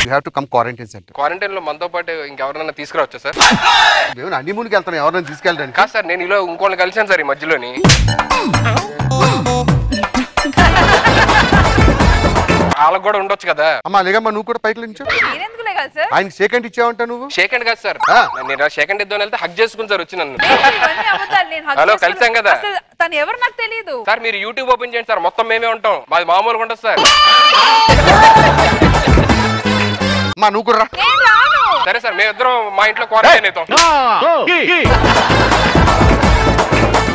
You have to come quarantine centre quarantine లో మనతో పాటు ఇంకెవరైనా తీసుకురావచ్చా సార్ మేము హనీమూన్కి వెళ్తాం ఎవరైనా తీసుకెళ్ళడానికి కాదు సార్ నేను ఇలా ఇంకోళ్ళని కలిసాను సార్ ఈ మధ్యలోని వాళ్ళకి కూడా ఉండొచ్చు కదా అమ్మా లేగమ్మా నువ్వు కూడా పైకి నించో మీరెందుకు లేగాలి సార్ ఆయన షేక్ హ్యాండ్ ఇచ్చావంట నువ్వు షేక్ హ్యాండ్ కాదు సార్ ఆ. నేను షేక్ హ్యాండ్ ఇద్దామని వెళ్తే హక్ చేసుకుని సార్ వచ్చి నన్ను ఇవన్నీ అబద్ధాలు నేను hug హలో, చేసుకోను. కలిసాం కదా? అసలు తను ఎవరు నాకు తెలియదు సార్ మీరు యూట్యూబ్ ఓపెన్ చేయండి సార్ మొత్తం మేమే ఉంటాం మాది మామూలుగా ఉండదు సార్ అమ్మా నువ్వు కూడా రా నేను రాను సరే సార్ మేమిద్దరం మా ఇంట్లో క్వారంటైన్ అవుతాం